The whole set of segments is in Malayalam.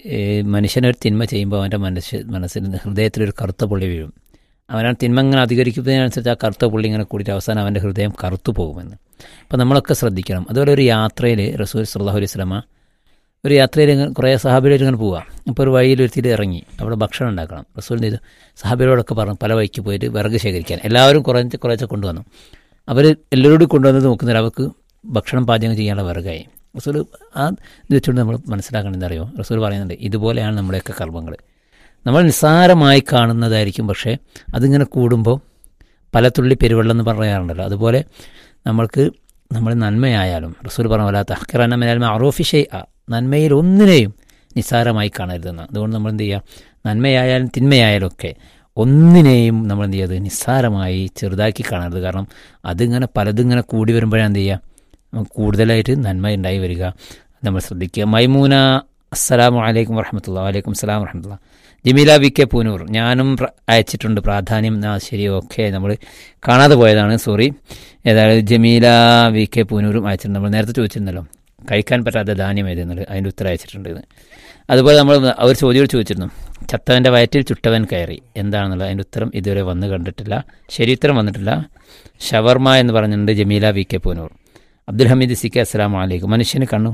ഏ, മനുഷ്യനൊരു തിന്മ ചെയ്യുമ്പോൾ അവൻ്റെ മനസ്സ് മനസ്സിന് ഹൃദയത്തിലൊരു കറുത്ത പുള്ളി വീഴും അവനാണ് തിന്മ ഇങ്ങനെ അധികരിക്കുന്നതിനനുസരിച്ച് ആ കറുത്ത പുള്ളി ഇങ്ങനെ കൂടിയിട്ട് അവസാനം അവൻ്റെ ഹൃദയം കറുത്തു പോകുമെന്ന് അപ്പോൾ നമ്മളൊക്കെ ശ്രദ്ധിക്കണം അതുപോലെ ഒരു യാത്രയിൽ റസൂൽ സല്ലാഹു അലൈഹി സ്വലമ ഒരു യാത്രയിൽ ഇങ്ങനെ കുറേ സഹാബികളായിട്ട് ഇങ്ങനെ പോവാം അപ്പോൾ ഒരു വഴിയിൽ ഒരുത്തിട്ട് ഇറങ്ങി അവിടെ ഭക്ഷണം ഉണ്ടാക്കണം റസൂൽ ചെയ്തു സഹാബികളോടൊക്കെ പറഞ്ഞു പല വഴിക്ക് പോയിട്ട് വിറക് ശേഖരിക്കാൻ എല്ലാവരും കുറച്ച് കുറേശ്ശെ കൊണ്ടുവന്നു അവർ എല്ലാവരോടും കൊണ്ടുവന്നത് നോക്കുന്നില്ല അവർക്ക് ഭക്ഷണം പാചകം ചെയ്യാനുള്ള വിറകായി റസൂൽ ആ ഇത് വെച്ചുകൊണ്ട് നമ്മൾ മനസ്സിലാക്കണം എന്തറിയോ റസൂൽ പറയുന്നുണ്ട് ഇതുപോലെയാണ് നമ്മുടെയൊക്കെ കർമ്മങ്ങൾ നമ്മൾ നിസ്സാരമായി കാണുന്നതായിരിക്കും പക്ഷേ അതിങ്ങനെ കൂടുമ്പോൾ പല തുള്ളി പെരുവെള്ളം എന്ന് പറയാറുണ്ടല്ലോ അതുപോലെ നമ്മൾക്ക് നമ്മൾ നന്മയായാലും റസൂൽ പറഞ്ഞ പോലെ തഹ്ക്കിറാന മലയാളം അറോഫി ഷെയ് ആ നന്മയിൽ ഒന്നിനെയും നിസ്സാരമായി കാണരുതെന്ന് അതുകൊണ്ട് നമ്മൾ എന്ത് ചെയ്യുക നന്മയായാലും തിന്മയായാലും ഒക്കെ ഒന്നിനെയും നമ്മൾ എന്ത് ചെയ്യുക നിസ്സാരമായി ചെറുതാക്കി കാണരുത് കാരണം അതിങ്ങനെ പലതിങ്ങനെ കൂടി വരുമ്പോഴാണ് എന്ത് ചെയ്യുക നമുക്ക് കൂടുതലായിട്ട് നന്മ ഉണ്ടായി വരിക നമ്മൾ ശ്രദ്ധിക്കുക മൈമൂന അസ്സലാമു അലൈക്കും വറഹമത്തുള്ള വലൈക്കും അസ്സലാം വറഹമത്തുള്ള ജമീല വി കെ പൂനൂർ ഞാനും പ്ര- അയച്ചിട്ടുണ്ട് പ്രാധാന്യം ആ ശരി ഓക്കെ നമ്മൾ കാണാതെ പോയതാണ് സോറി ഏതായാലും ജമീല വി കെ പൂനൂരും അയച്ചിട്ടുണ്ട് നമ്മൾ നേരത്തെ ചോദിച്ചിരുന്നല്ലോ കഴിക്കാൻ പറ്റാത്ത ധാന്യം ഏതെന്നുള്ളത് അതിൻ്റെ ഉത്തരം അയച്ചിട്ടുണ്ട് ഇത് അതുപോലെ നമ്മൾ അവർ ചോദ്യം ചോദിച്ചിരുന്നു ചത്തവൻ്റെ വയറ്റിൽ ചുട്ടവൻ കയറി എന്താണെന്നുള്ളത് അതിൻ്റെ ഉത്തരം ഇതുവരെ വന്ന് കണ്ടിട്ടില്ല ശരി ഉത്തരം വന്നിട്ടില്ല ഷവർമ എന്ന് പറഞ്ഞിട്ടുണ്ട് Jameela V K Poonoor Abdul Hameed C K അസ്സലാം വലൈക്കും മനുഷ്യന് കണ്ണു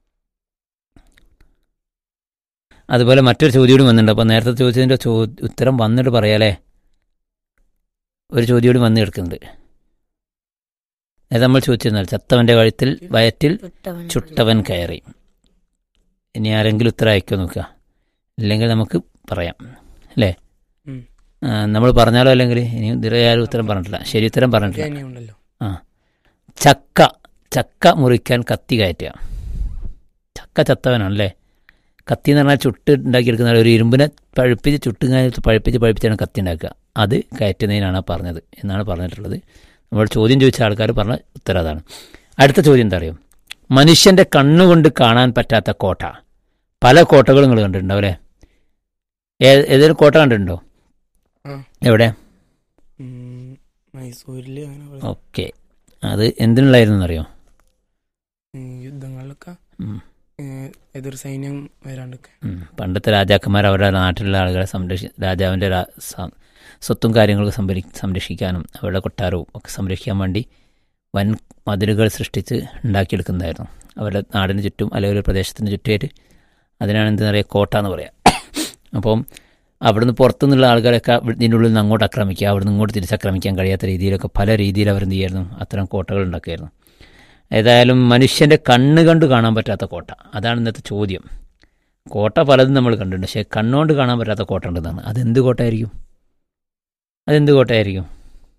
അതുപോലെ മറ്റൊരു ചോദ്യം കൂടി വന്നിട്ടുണ്ട് അപ്പോൾ നേരത്തെ ചോദിച്ചതിൻ്റെ ചോ ഉത്തരം വന്നിട്ട് പറയാലേ ഒരു ചോദ്യം കൂടി വന്ന് കിടക്കുന്നുണ്ട് അത് നമ്മൾ ചോദിച്ചിരുന്നാൽ ചത്തവൻ്റെ വയറ്റിൽ വയറ്റിൽ ചുട്ടവൻ കയറി ഇനി ആരെങ്കിലും ഉത്തരം അയക്കോ നോക്കുക ഇല്ലെങ്കിൽ നമുക്ക് പറയാം അല്ലേ ഉം. ആ, നമ്മൾ പറഞ്ഞാലോ അല്ലെങ്കിൽ ഇനി ഇതുവരെ ആരും ഉത്തരം പറഞ്ഞിട്ടില്ല ശരി ഉത്തരം പറഞ്ഞിട്ടില്ല ഇനിയുണ്ടല്ലോ ചക്ക ചക്ക മുറിക്കാൻ കത്തി കയറ്റുക ചക്ക ചത്തവനാണല്ലേ കത്തി എന്ന് പറഞ്ഞാൽ ചുട്ട് ഉണ്ടാക്കിയെടുക്കുന്ന ഒരു ഇരുമ്പിനെ പഴുപ്പിച്ച് ചുട്ടുകാലത്ത് പഴുപ്പിച്ച് പഴുപ്പിച്ചാണ് കത്തി ഉണ്ടാക്കുക അത് കയറ്റുന്നതിനാണ് പറഞ്ഞത് എന്നാണ് പറഞ്ഞിട്ടുള്ളത് നമ്മൾ ചോദ്യം ചോദിച്ച ആൾക്കാർ പറഞ്ഞ ഉത്തരം അതാണ് അടുത്ത ചോദ്യം എന്താ അറിയോ മനുഷ്യൻ്റെ കണ്ണുകൊണ്ട് കാണാൻ പറ്റാത്ത കോട്ട പല കോട്ടകളും നിങ്ങൾ കണ്ടിട്ടുണ്ടോ അല്ലേ ഏ- ഏതെങ്കിലും കോട്ട കണ്ടിട്ടുണ്ടോ ആ. എവിടെ ഉം, മൈസൂരില് അങ്ങനെ കുറേ, ഓക്കെ അത് എന്തിനുള്ളായിരുന്നു എന്നറിയോ ഉം, യുദ്ധങ്ങളിലൊക്കെ ഉം. ഏഹ്, എതിർ സൈന്യം വരാണ്ടൊക്കെ ഉം. പണ്ടത്തെ രാജാക്കന്മാർ അവരുടെ നാട്ടിലുള്ള ആളുകളെ സംരക്ഷി രാജാവിൻ്റെ രാ- സ- സ്വത്തും കാര്യങ്ങളൊക്കെ സംഭരി സംരക്ഷിക്കാനും അവരുടെ കൊട്ടാരവും ഒക്കെ സംരക്ഷിക്കാൻ വേണ്ടി വൻ മതിലുകൾ സൃഷ്ടിച്ച് ഉണ്ടാക്കിയെടുക്കുന്നതായിരുന്നു അവരുടെ നാടിന് ചുറ്റും അല്ലെങ്കിൽ ഒരു പ്രദേശത്തിന് ചുറ്റുമായിട്ട് അതിനാണ് എന്താ പറയുക കോട്ട എന്ന് പറയാം അപ്പം അവിടുന്ന് പുറത്തുനിന്നുള്ള ആൾക്കാരൊക്കെ ഇവിടെ- ഇതിൻ്റെ ഉള്ളിൽ നിന്ന് അങ്ങോട്ട് ആക്രമിക്കുക അവിടുന്ന് ഇങ്ങോട്ട് തിരിച്ചാക്രമിക്കാൻ കഴിയാത്ത രീതിയിലൊക്കെ പല രീതിയിൽ അവർ എന്ത് ചെയ്യായിരുന്നു അത്തരം കോട്ടകൾ ഉണ്ടാക്കിയായിരുന്നു ഏതായാലും മനുഷ്യൻ്റെ കണ്ണ് കണ്ട് കാണാൻ പറ്റാത്ത കോട്ട അതാണ് ഇന്നത്തെ ചോദ്യം കോട്ട പലതും നമ്മൾ കണ്ടിട്ടുണ്ട് പക്ഷേ കണ്ണുകൊണ്ട് കാണാൻ പറ്റാത്ത കോട്ട ഉണ്ടെന്നാണ് അതെന്ത് കോട്ടയായിരിക്കും അതെന്ത് കോട്ടയായിരിക്കും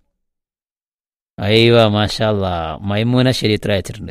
അയ്യോ മാഷാല്ലാ മൈമൂന ശരിത്ര അയച്ചിട്ടുണ്ട്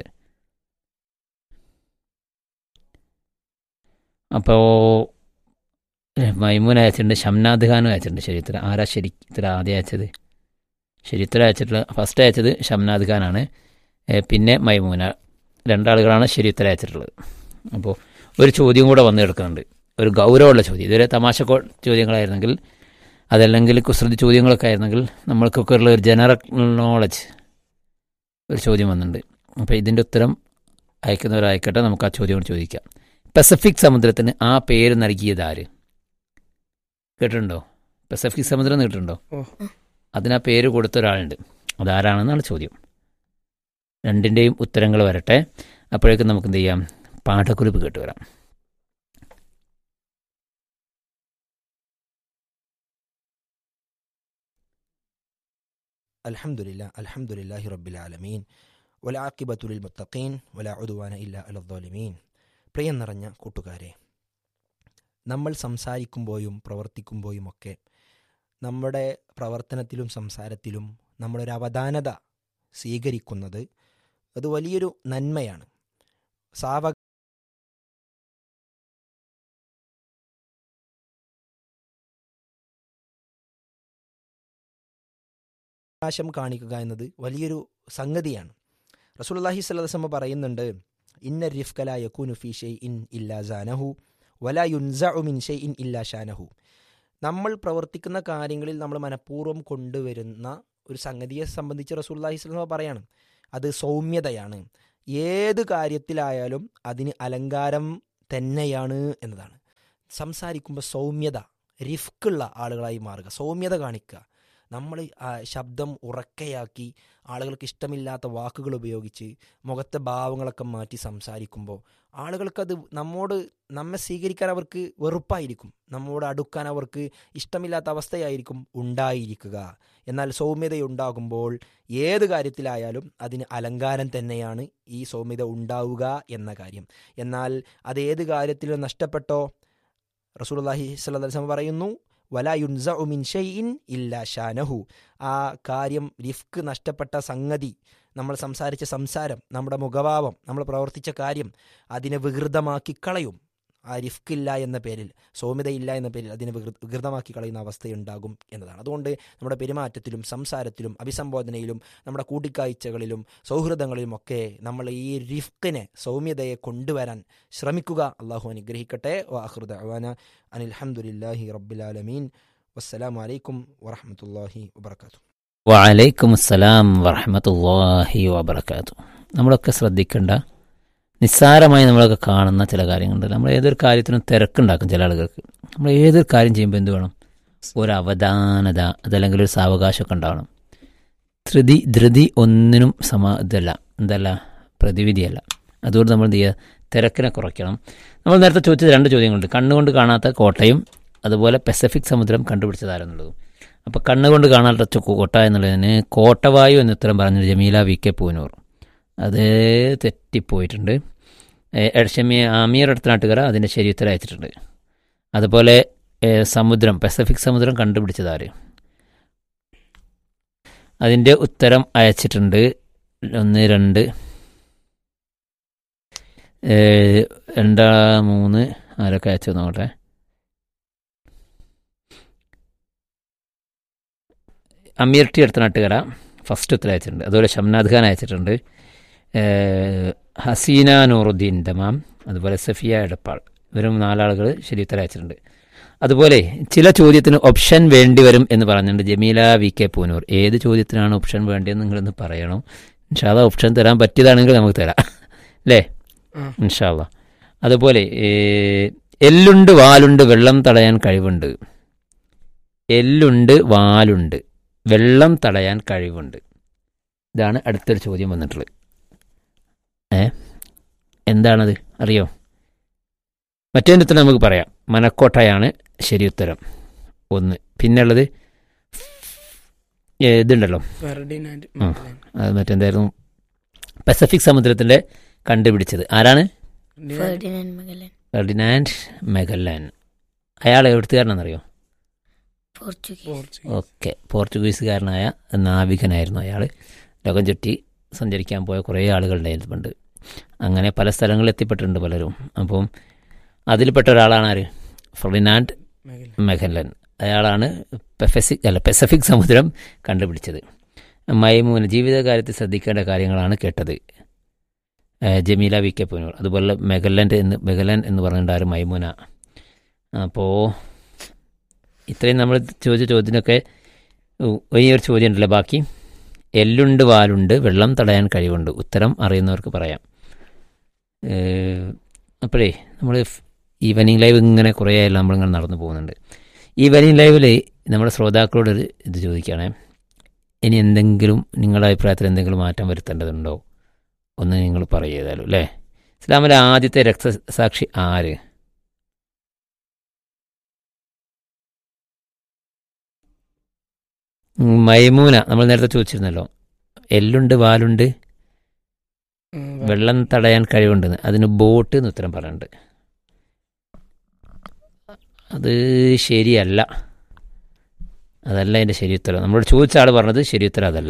അപ്പോൾ മൈമൂന അയച്ചിട്ടുണ്ട് ഷംനാദ് ഖാനും അയച്ചിട്ടുണ്ട് ശരിത്ര ആരാ ശരിത്ര ആദ്യം അയച്ചത് ശരിത്ര അയച്ചിട്ടുള്ള ഫസ്റ്റ് അയച്ചത് ഷംനാദ് ഖാനാണ് ഏ, പിന്നെ മൈമൂന രണ്ടാളുകളാണ് ശരിത്ര അയച്ചിട്ടുള്ളത് അപ്പോൾ ഒരു ചോദ്യം കൂടെ വന്നു കിടക്കുന്നുണ്ട് ഒരു ഗൗരവമുള്ള ചോദ്യം ഇതുവരെ തമാശ കോ- ചോദ്യങ്ങളായിരുന്നെങ്കിൽ അതല്ലെങ്കിൽ കുസൃതി ചോദ്യങ്ങളൊക്കെ ആയിരുന്നെങ്കിൽ നമ്മൾക്കൊക്കെ ഉള്ള ഒരു ജനറൽ നോളജ് ഒരു ചോദ്യം വന്നിട്ടുണ്ട് അപ്പോൾ ഇതിൻ്റെ ഉത്തരം അയക്കുന്നവരായിക്കട്ടെ നമുക്ക് ആ ചോദ്യം കൂടി ചോദിക്കാം പസഫിക് സമുദ്രത്തിന് ആ പേര് നൽകിയത് ആര് കേട്ടിട്ടുണ്ടോ പസഫിക് സമുദ്രം എന്ന് കേട്ടിട്ടുണ്ടോ ഓ. അതിന് ആ പേര് കൊടുത്ത ഒരാളുണ്ട് അതാരാണെന്നാണ് ചോദ്യം രണ്ടിൻ്റെയും ഉത്തരങ്ങൾ വരട്ടെ അപ്പോഴേക്കും നമുക്ക് എന്ത് ചെയ്യാം പാഠക്കുറിപ്പ് കേട്ട് വരാം الحمد لله الحمد لله رب العالمين والعاقبة للمتقين ولا عدوان إلا على الظالمين പ്രിയം നിറഞ്ഞ കൂട്ടുകാരെ നമ്മൾ സംസാരിക്കുമ്പോഴും പ്രവർത്തിക്കുമ്പോഴുമൊക്കെ നമ്മുടെ പ്രവർത്തനത്തിലും സംസാരത്തിലും നമ്മളൊരു അവധാനത സ്വീകരിക്കുന്നത് അത് വലിയൊരു നന്മയാണ് സാവ അവകാശം കാണിക്കുക എന്നത് വലിയൊരു സംഗതിയാണ് റസൂലുള്ളാഹി സ്വല്ലല്ലാഹു പറയുന്നുണ്ട് ഇന്ന റിഫ്കല യകൂനു ഫി ഷൈഇൻ ഇല്ലാ സാനഹു വലാ യുൻസഉ മിൻ ഷൈഇൻ ഇല്ലാ ഷാനഹു നമ്മൾ പ്രവർത്തിക്കുന്ന കാര്യങ്ങളിൽ നമ്മൾ മനഃപൂർവ്വം കൊണ്ടുവരുന്ന ഒരു സംഗതിയെ സംബന്ധിച്ച് റസൂലുള്ളാഹി സ്വല്ലല്ലാഹു അലൈഹി പറയാണ് അത് സൗമ്യതയാണ് ഏത് കാര്യത്തിലായാലും അതിന് അലങ്കാരം തന്നെയാണ് എന്നതാണ് സംസാരിക്കുമ്പോൾ സൗമ്യത റിഫ്ക്കുള്ള ആളുകളായി മാറുക സൗമ്യത കാണിക്കുക നമ്മൾ ആ ശബ്ദം ഉറക്കയാക്കി ആളുകൾക്ക് ഇഷ്ടമില്ലാത്ത വാക്കുകൾ ഉപയോഗിച്ച് മുഖത്തെ ഭാവങ്ങളൊക്കെ മാറ്റി സംസാരിക്കുമ്പോൾ ആളുകൾക്കത് നമ്മോട് നമ്മെ സ്വീകരിക്കാൻ അവർക്ക് വെറുപ്പായിരിക്കും നമ്മോട് അടുക്കാൻ അവർക്ക് ഇഷ്ടമില്ലാത്ത അവസ്ഥയായിരിക്കും ഉണ്ടായിരിക്കുക എന്നാൽ സൗമ്യതയുണ്ടാകുമ്പോൾ ഏത് കാര്യത്തിലായാലും അതിന് അലങ്കാരം തന്നെയാണ് ഈ സൗമ്യത ഉണ്ടാവുക എന്ന കാര്യം എന്നാൽ അത് ഏത് കാര്യത്തിലും നഷ്ടപ്പെട്ടോ റസൂലുള്ളാഹി സ്വല്ലല്ലാഹു അലൈഹി വസല്ലം പറയുന്നു വല യുൻസഉ മിൻ ഷൈഇൻ ഇല്ലാ ഷാനഹു ആ കാര്യം റിഫ്ക്ക് നഷ്ടപ്പെട്ട സംഗതി നമ്മൾ സംസാരിച്ച സംസാരം നമ്മുടെ മുഖഭാവം നമ്മൾ പ്രവർത്തിച്ച കാര്യം അതിനെ വികൃതമാക്കി കളയും ആ റിഫ്ക്ക് ഇല്ല എന്ന പേരിൽ സൗമ്യതയില്ല എന്ന പേരിൽ അതിനെ വികൃ വികൃതമാക്കി കളയുന്ന അവസ്ഥയുണ്ടാകും എന്നതാണ് അതുകൊണ്ട് നമ്മുടെ പെരുമാറ്റത്തിലും സംസാരത്തിലും അഭിസംബോധനയിലും നമ്മുടെ കൂട്ടിക്കാഴ്ചകളിലും സൗഹൃദങ്ങളിലും ഒക്കെ നമ്മൾ ഈ റിഫ്ക്കിനെ സൗമ്യതയെ കൊണ്ടുവരാൻ ശ്രമിക്കുക അള്ളാഹു അനുഗ്രഹിക്കട്ടെ വാഹൃദ അവാന അനിൽഹമുല്ലാഹി റബ്ബുലാലമീൻ വസ്സലാമു അലൈക്കും വറഹമത്തല്ലാഹി വബർക്കാത്തു വലൈക്കും അസ്സലാം വറഹമത്തല്ലാഹി വബർക്കാത്തു നമ്മളൊക്കെ ശ്രദ്ധിക്കേണ്ട നിസ്സാരമായി നമ്മളൊക്കെ കാണുന്ന ചില കാര്യങ്ങളുണ്ട് നമ്മൾ ഏതൊരു കാര്യത്തിനും തിരക്കുണ്ടാക്കും ചില ആളുകൾക്ക് നമ്മൾ ഏതൊരു കാര്യം ചെയ്യുമ്പോൾ എന്ത് വേണം ഒരു അവധാനത അതല്ലെങ്കിൽ ഒരു സാവകാശമൊക്കെ ഉണ്ടാവണം ധൃതി ധൃതി ഒന്നിനും സമ ഇതല്ല എന്തല്ല പ്രതിവിധിയല്ല അതുകൊണ്ട് നമ്മൾ എന്ത് ചെയ്യുക തിരക്കിനെ കുറയ്ക്കണം നമ്മൾ നേരത്തെ ചോദിച്ചത് രണ്ട് ചോദ്യങ്ങളുണ്ട് കണ്ണുകൊണ്ട് കാണാത്ത കോട്ടയും അതുപോലെ പസഫിക് സമുദ്രം കണ്ടുപിടിച്ചതാരെന്നുള്ളതും അപ്പോൾ കണ്ണുകൊണ്ട് കാണാത്ത കോട്ട എന്നുള്ളതിന് കോട്ടവായു എന്ന് ഉത്തരം പറഞ്ഞത് ജമീല വി കെ പൂനൂർ അത് തെറ്റിപ്പോയിട്ടുണ്ട് ഷമി ആമീർ അടുത്ത നാട്ടുകാര അതിൻ്റെ ശരി ഉത്തരം അയച്ചിട്ടുണ്ട് അതുപോലെ സമുദ്രം പസഫിക് സമുദ്രം കണ്ടുപിടിച്ചതാര് അതിൻ്റെ ഉത്തരം അയച്ചിട്ടുണ്ട് ഒന്ന് രണ്ട് രണ്ടാ മൂന്ന് ആരൊക്കെ അയച്ചു നോക്കട്ടെ അമീർ ടി അടുത്ത നാട്ടുകാര ഫസ്റ്റ് ഉത്തരം അയച്ചിട്ടുണ്ട് അതുപോലെ ഷംനാദ് ഖാൻ അയച്ചിട്ടുണ്ട് ഹസീന നൂറുദ്ദീൻ ദമാം അതുപോലെ സഫിയ എടപ്പാൾ ഇവരും നാലാളുകൾ ശരി ഉത്തരം അയച്ചിട്ടുണ്ട് അതുപോലെ ചില ചോദ്യത്തിന് ഓപ്ഷൻ വേണ്ടി വരും എന്ന് പറഞ്ഞിട്ടുണ്ട് ജമീല വി കെ പൂനൂർ ഏത് ചോദ്യത്തിനാണ് ഓപ്ഷൻ വേണ്ടതെന്ന് നിങ്ങളൊന്ന് പറയണം ഇൻഷാല്ല ഓപ്ഷൻ തരാൻ പറ്റിയതാണെങ്കിൽ നമുക്ക് തരാം അല്ലേ ഇൻഷാല്ല അതുപോലെ എല്ലുണ്ട് വാലുണ്ട് വെള്ളം തടയാൻ കഴിവുണ്ട് എല്ലുണ്ട് വാലുണ്ട് വെള്ളം തടയാൻ കഴിവുണ്ട് ഇതാണ് അടുത്തൊരു ചോദ്യം വന്നിട്ടുള്ളത് ഏ എന്താണത് അറിയോ മറ്റേ ഉത്തരം നമുക്ക് പറയാം മനക്കോട്ടയാണ് ശരി ഉത്തരം ഒന്ന് പിന്നുള്ളത് ഇതുണ്ടല്ലോ അത് മറ്റെന്തായിരുന്നു പസഫിക് സമുദ്രത്തിൻ്റെ കണ്ടുപിടിച്ചത് ആരാണ് ഫെർഡിനാൻഡ് മെഗല്ലാൻ അയാൾ എവിടുത്തുകാരനാണെന്നറിയോ ഓക്കെ പോർച്ചുഗീസുകാരനായ നാവികനായിരുന്നു അയാൾ ലോകം ചുറ്റി സഞ്ചരിക്കാൻ പോയ കുറേ ആളുകളുണ്ടായിരുന്നു പണ്ട് അങ്ങനെ പല സ്ഥലങ്ങളിൽ എത്തിപ്പെട്ടിട്ടുണ്ട് പലരും അപ്പം അതിൽപ്പെട്ട ഒരാളാണ് ആര് ഫെർഡിനാൻഡ് മെഗല്ലൻ അയാളാണ് പെഫസിക് അല്ല പെസഫിക് സമുദ്രം കണ്ടുപിടിച്ചത് മൈമൂന ജീവിതകാര്യത്തിൽ ശ്രദ്ധിക്കേണ്ട കാര്യങ്ങളാണ് കേട്ടത് ജമീല വി കെ പൂനൂർ അതുപോലെ മെഗല്ലൻ്റെ എന്ന് മെഗലൻ എന്ന് പറഞ്ഞിട്ടുണ്ടായിരുന്നു മൈമൂന അപ്പോൾ ഇത്രയും നമ്മൾ ചോദിച്ച ചോദ്യത്തിനൊക്കെ ഈ ഒരു ചോദ്യം ഉണ്ടല്ലോ ബാക്കി എല്ലുണ്ട് വാലുണ്ട് വെള്ളം തടയാൻ കഴിവുണ്ട് ഉത്തരം അറിയുന്നവർക്ക് പറയാം അപ്പോഴേ നമ്മൾ ഈവനിങ് ലൈവ് ഇങ്ങനെ കുറേ ആയാലും നമ്മളിങ്ങനെ നടന്നു പോകുന്നുണ്ട് ഈവനിങ് ലൈവിൽ നമ്മുടെ ശ്രോതാക്കളോട് ഇത് ചോദിക്കുകയാണേ ഇനി എന്തെങ്കിലും നിങ്ങളുടെ അഭിപ്രായത്തിൽ എന്തെങ്കിലും മാറ്റം വരുത്തേണ്ടതുണ്ടോ ഒന്ന് നിങ്ങൾ പറയുതാലും അല്ലേ ഇസ്ലാമിലെ ആദ്യത്തെ രക്തസാക്ഷി ആര് മൈമൂന നമ്മൾ നേരത്തെ ചോദിച്ചിരുന്നല്ലോ എല്ലുണ്ട് വാലുണ്ട് വെള്ളം തടയാൻ കഴിവുണ്ടെന്ന് അതിന് ബോട്ട് എന്ന് ഉത്തരം പറയുന്നുണ്ട് അത് ശരിയല്ല അതല്ല അതിൻ്റെ ശരി ഉത്തരം നമ്മളോട് ചോദിച്ച ആൾ പറഞ്ഞത് ശരി ഉത്തരം അതല്ല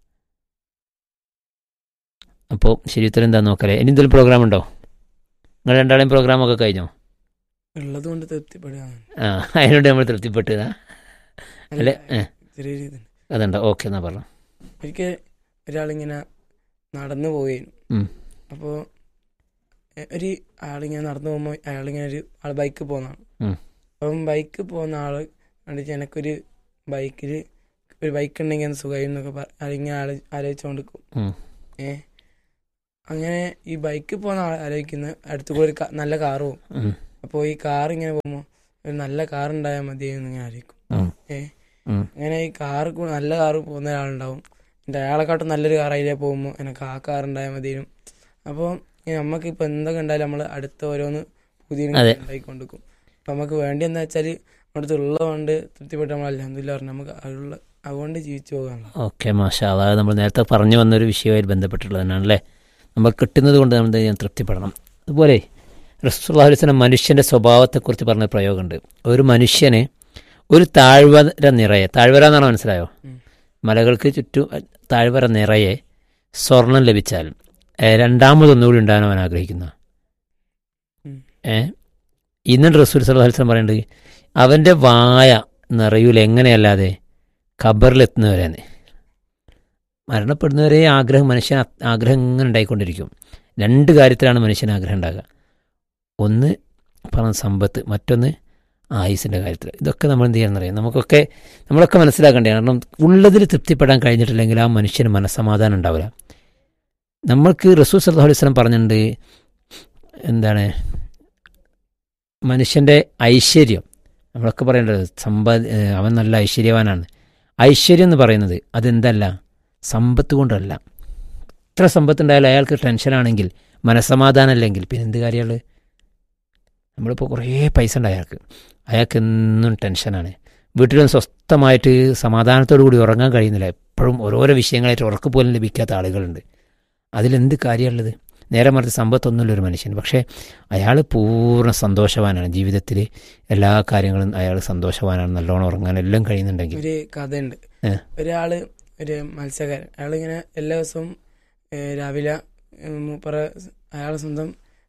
അപ്പോൾ ശരി ഉത്തരം എന്താ നോക്കലേ ഇനി എന്തെങ്കിലും പ്രോഗ്രാം ഉണ്ടോ നിങ്ങൾ രണ്ടാളെയും പ്രോഗ്രാമൊക്കെ കഴിഞ്ഞോ ഉള്ളത് കൊണ്ട് തൃപ്തിപ്പെടുക ആ അതിനോട് നമ്മൾ തൃപ്തിപ്പെട്ടതാ അല്ലേ ചെറിയ രീതി അതുണ്ടോ ഓക്കെ എന്നാ പറഞ്ഞു ഒരിക്കൽ ഒരാളിങ്ങനെ നടന്നു പോയിരുന്നു ഉം. അപ്പോൾ ഒരു ആളിങ്ങനെ നടന്നു പോകുമ്പോൾ അയാളിങ്ങനെ ഒരു ആൾ ബൈക്ക് പോകുന്നതാണ് ഉം. അപ്പം ബൈക്ക് പോകുന്ന ആൾ കണ്ടിട്ട് എനിക്കൊരു ബൈക്കിൽ ഒരു ബൈക്ക് ഉണ്ടെങ്കിൽ ഒന്ന് സുഖമായി എന്നൊക്കെ പറ ആളിങ്ങനെ ആലോ ആലോചിച്ചുകൊണ്ട് നിൽക്കും ഉം. ഏ അങ്ങനെ ഈ ബൈക്ക് പോകുന്ന ആൾ ആലോചിക്കുന്ന അടുത്ത് കൂടെ ഒരു ക- നല്ല കാറ് പോകും ഉം. അപ്പോൾ ഈ കാർ ഇങ്ങനെ പോകുമ്പോൾ ഒരു നല്ല കാർ ഉണ്ടായാൽ മതി എന്ന് ഞാൻ ആയിരിക്കും ഉം. ഏ ഉം. അങ്ങനെ ഈ കാറ് കൂ- നല്ല കാറ് പോകുന്ന ഒരാളുണ്ടാവും എൻ്റെ അയാളെക്കാട്ടും നല്ലൊരു കാർ അതിലേ പോകുമ്പോൾ എനിക്ക് ആ കാർ ഉണ്ടായാൽ മതിയും അപ്പോൾ നമുക്ക് ഇപ്പം എന്തൊക്കെ ഉണ്ടായാലും നമ്മൾ അടുത്ത ഓരോന്ന് പുതിയ അതെ. ഉണ്ടായിക്കൊണ്ടിരിക്കും അപ്പം നമുക്ക് വേണ്ടി എന്താ വെച്ചാൽ നമ്മുടെ ഉള്ളതുകൊണ്ട് തൃപ്തിപ്പെട്ട് നമ്മൾ അലഹമില്ല പറഞ്ഞു നമുക്ക് അതുള്ള അതുകൊണ്ട് ജീവിച്ചു പോകാനുള്ള ഓക്കെ മാഷാ അതായത് നമ്മൾ നേരത്തെ പറഞ്ഞു വന്നൊരു വിഷയവുമായി ബന്ധപ്പെട്ടുള്ളത് തന്നെയാണ് അല്ലേ നമ്മൾ കിട്ടുന്നത് കൊണ്ട് നമ്മൾ എന്ത് ചെയ്യാൻ തൃപ്തിപ്പെടണം അതുപോലെ റസൂലുള്ളാഹിസ്ലം മനുഷ്യൻ്റെ സ്വഭാവത്തെക്കുറിച്ച് പറഞ്ഞ പ്രയോഗമുണ്ട് ഒരു മനുഷ്യന് ഒരു താഴ്വര നിറയെ താഴ്വര എന്നാണ് മനസ്സിലായോ ഉം. മലകൾക്ക് ചുറ്റും അഹ്, താഴ്വര നിറയെ സ്വർണം ലഭിച്ചാൽ ഏഹ്, രണ്ടാമതൊന്നുകൂടി ഉണ്ടാകാൻ അവൻ ആഗ്രഹിക്കുന്ന ഉം. ഏ ഇന്നിട്ട് റസൂൽ സല്ലാസ്ലം പറയുന്നത് അവൻ്റെ വായ നിറയൂല എങ്ങനെയല്ലാതെ ഖബറിലെത്തുന്നവരെന്ന് മരണപ്പെടുന്നവരെ ആഗ്രഹം മനുഷ്യൻ അത് ആഗ്രഹം ഇങ്ങനെ ഉണ്ടായിക്കൊണ്ടിരിക്കും രണ്ട് കാര്യത്തിലാണ് മനുഷ്യന് ആഗ്രഹം ഉണ്ടാകുക ഒന്ന് പറഞ്ഞ സമ്പത്ത് മറ്റൊന്ന് ആയുസിൻ്റെ കാര്യത്തിൽ ഇതൊക്കെ നമ്മൾ എന്ത് ചെയ്യണമെന്ന് അറിയാം നമുക്കൊക്കെ നമ്മളൊക്കെ മനസ്സിലാക്കണ്ടേ കാരണം ഉള്ളതിൽ തൃപ്തിപ്പെടാൻ കഴിഞ്ഞിട്ടില്ലെങ്കിൽ ആ മനുഷ്യന് മനസ്സമാധാനം ഉണ്ടാവില്ല നമ്മൾക്ക് റസൂൽ സല്ലാഹു അലൈഹി സ്വലം പറഞ്ഞിട്ടുണ്ട് എന്താണ് മനുഷ്യൻ്റെ ഐശ്വര്യം നമ്മളൊക്കെ പറയേണ്ടത് സമ്പാദ ഏഹ് അവൻ നല്ല ഐശ്വര്യവാനാണ് ഐശ്വര്യം എന്ന് പറയുന്നത് അതെന്തല്ല സമ്പത്ത് കൊണ്ടല്ല എത്ര സമ്പത്തുണ്ടായാലും അയാൾക്ക് ടെൻഷനാണെങ്കിൽ മനസ്സമാധാനമല്ലെങ്കിൽ പിന്നെ എന്ത് കാര്യമുള്ളത് നമ്മളിപ്പോൾ കുറേ പൈസ ഉണ്ട് അയാൾക്ക് അയാൾക്ക് എന്നും ടെൻഷനാണ് വീട്ടിലും സ്വസ്ഥമായിട്ട് സമാധാനത്തോടു കൂടി ഉറങ്ങാൻ കഴിയുന്നില്ല എപ്പോഴും ഓരോരോ വിഷയങ്ങളായിട്ട് ഉറക്ക് പോലും ലഭിക്കാത്ത ആളുകളുണ്ട് അതിലെന്ത് കാര്യമുള്ളത് നേരെ മറിച്ച് സമ്പത്തൊന്നുമില്ല ഒരു മനുഷ്യന് പക്ഷേ അയാൾ പൂർണ്ണ സന്തോഷവാനാണ് ജീവിതത്തിൽ എല്ലാ കാര്യങ്ങളും അയാൾ സന്തോഷവാനാണ് നല്ലോണം ഉറങ്ങാൻ എല്ലാം കഴിയുന്നുണ്ടെങ്കിൽ ഒരു കഥയുണ്ട് ഏ. ഒരാള് ഒരു മത്സ്യക്കാരൻ അയാളിങ്ങനെ എല്ലാ ദിവസവും ഏ, രാവിലെ ഉം, മൂപ്പറ അയാൾ സ്വന്തം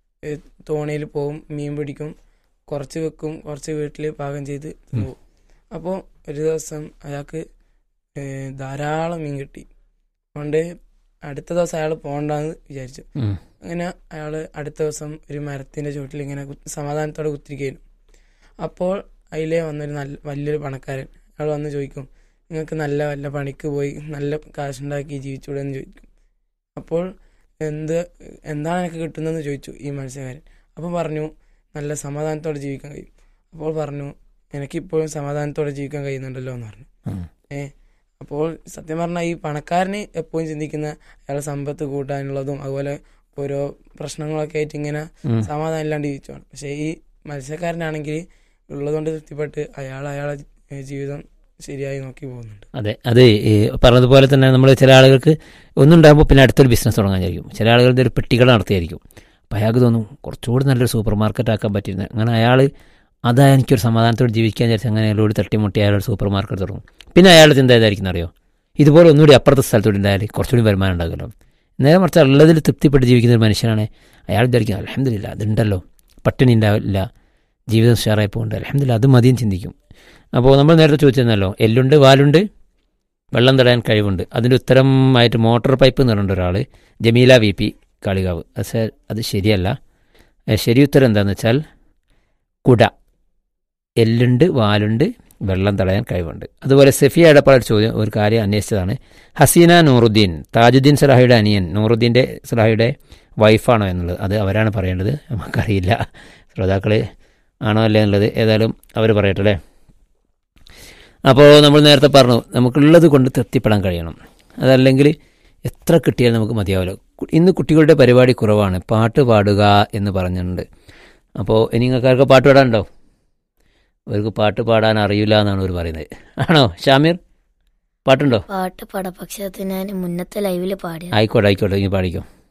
തോണിയിൽ പോവും മീൻ പിടിക്കും കുറച്ച് വെക്കും കുറച്ച് വീട്ടിൽ പാകം ചെയ്ത് പോകും അപ്പോൾ ഒരു ദിവസം അയാൾക്ക് ഏ, ധാരാളം മീൻ കിട്ടി അതുകൊണ്ട് അടുത്ത ദിവസം അയാൾ പോകണ്ടെന്ന് വിചാരിച്ചു ഉം. അങ്ങനെ അയാൾ അടുത്ത ദിവസം ഒരു മരത്തിൻ്റെ ചുവട്ടിൽ ഇങ്ങനെ കുത്തി- സമാധാനത്തോടെ കുത്തിരിക്കുകയായിരുന്നു അപ്പോൾ അതിലേ വന്നൊരു നല്ല വലിയൊരു പണക്കാരൻ അയാൾ വന്ന് ചോദിക്കും നിങ്ങൾക്ക് നല്ല വല്ല പണിക്ക് പോയി നല്ല കാശുണ്ടാക്കി ജീവിച്ചൂടെ എന്ന് ചോദിക്കും അപ്പോൾ എന്ത് എന്താണ് എനിക്ക് കിട്ടുന്നതെന്ന് ചോദിച്ചു ഈ മത്സ്യക്കാരൻ അപ്പം പറഞ്ഞു നല്ല സമാധാനത്തോടെ ജീവിക്കാൻ കഴിയും അപ്പോൾ പറഞ്ഞു എനിക്കിപ്പോഴും സമാധാനത്തോടെ ജീവിക്കാൻ കഴിയുന്നുണ്ടല്ലോ എന്ന് പറഞ്ഞു ഉം. ഏ അപ്പോൾ സത്യം പറഞ്ഞാൽ ഈ പണക്കാരന് എപ്പോഴും ചിന്തിക്കുന്ന അയാളെ സമ്പത്ത് കൂട്ടാനുള്ളതും അതുപോലെ ഓരോ പ്രശ്നങ്ങളൊക്കെ ആയിട്ട് ഇങ്ങനെ ഉം. സമാധാനം ഇല്ലാണ്ട് ജീവിച്ചോണം പക്ഷേ ഈ മത്സ്യക്കാരനാണെങ്കിൽ ഉള്ളതുകൊണ്ട് തൃപ്തിപ്പെട്ട് അയാൾ അയാളെ ഏ, ജീവിതം ശരിയായി നോക്കി പോകുന്നുണ്ട് അതെ അത് ഈ പറഞ്ഞതുപോലെ തന്നെ നമ്മൾ ചില ആളുകൾക്ക് ഒന്നുണ്ടാകുമ്പോൾ പിന്നെ അടുത്തൊരു ബിസിനസ് തുടങ്ങാൻ വിചാരിക്കും ചില ആളുകളുടെ ഒരു പെട്ടികൾ നടത്തിയായിരിക്കും അപ്പോൾ അയാൾക്ക് തോന്നും കുറച്ചുകൂടി നല്ലൊരു സൂപ്പർ മാർക്കറ്റ് ആക്കാൻ പറ്റിയിരുന്നത് അങ്ങനെ അയാൾ അതാ എനിക്കൊരു സമാധാനത്തോടെ ജീവിക്കാൻ വിചാരിച്ച് അങ്ങനെ അയാളോട് തട്ടിമുട്ടി അയാളൊരു സൂപ്പർ മാർക്കറ്റ് തുടങ്ങും പിന്നെ അയാളുടെ ചിന്ത ഏതായിരിക്കും അറിയോ ഇതുപോലെ ഒന്നുകൂടി അപ്പുറത്തെ സ്ഥലത്തോടെ ഉണ്ടായാൽ കുറച്ചുകൂടി വരുമാനം ഉണ്ടാകുമല്ലോ നേരെ മറിച്ച് ഉള്ളതിൽ തൃപ്തിപ്പെട്ട് ജീവിക്കുന്ന ഒരു മനുഷ്യനാണ് അയാൾ വിചാരിക്കും അലഹമില്ല അതുണ്ടല്ലോ പട്ടിണി ഉണ്ടാവില്ല ജീവിതം ഉഷാറായി പോകുന്നുണ്ട് അലഹമില്ല അത് മതിയും ചിന്തിക്കും അപ്പോൾ നമ്മൾ നേരത്തെ ചോദിച്ചിരുന്നല്ലോ എല്ലുണ്ട് വാലുണ്ട് വെള്ളം തടയാൻ കഴിവുണ്ട് അതിൻ്റെ ഉത്തരമായിട്ട് മോട്ടോർ പൈപ്പ് എന്ന് പറഞ്ഞിട്ട് ഒരാൾ ജമീല വി പി കാളികാവ് അത് ശ- അത് ശരിയല്ല ഏ, ശരി ഉത്തരം എന്താണെന്ന് വെച്ചാൽ കുട എല്ലുണ്ട് വാലുണ്ട് വെള്ളം തടയാൻ കഴിവുണ്ട് അതുപോലെ സെഫിയ എടപ്പാട് ഒരു ചോദ്യം ഒരു കാര്യം അന്വേഷിച്ചതാണ് ഹസീന നൂറുദ്ദീൻ താജുദ്ദീൻ സലാഹിയുടെ അനിയൻ നൂറുദ്ദീൻ്റെ സലാഹിയുടെ വൈഫാണോ എന്നുള്ളത് അത് അവരാണ് പറയേണ്ടത് നമുക്കറിയില്ല ശ്രോതാക്കൾ ആണോ അല്ലേ എന്നുള്ളത് ഏതായാലും അവർ പറയട്ടെ അല്ലേ അപ്പോൾ നമ്മൾ നേരത്തെ പറഞ്ഞു നമുക്കുള്ളത് കൊണ്ട് തൃപ്തിപ്പെടാൻ കഴിയണം അതല്ലെങ്കിൽ എത്ര കിട്ടിയാലും നമുക്ക് മതിയാവില്ല കു- ഇന്ന് കുട്ടികളുടെ പരിപാടി കുറവാണ് പാട്ട് പാടുക എന്ന് പറഞ്ഞിട്ടുണ്ട് അപ്പോൾ ഇനി നിങ്ങൾക്കാർക്ക് പാട്ട് പാടാനുണ്ടോ അവർക്ക് പാട്ട് പാടാൻ അറിയില്ല എന്നാണ് അവർ പറയുന്നത് ആണോ ഷാമീർ പാട്ടുണ്ടോ പാട്ട് പാടാം പക്ഷെ അത് ഞാൻ മുന്നത്തെ ലൈവില് പാടിയത് ആയിക്കോട്ടെ ആയിക്കോട്ടെ ഇനി പാടിക്കോ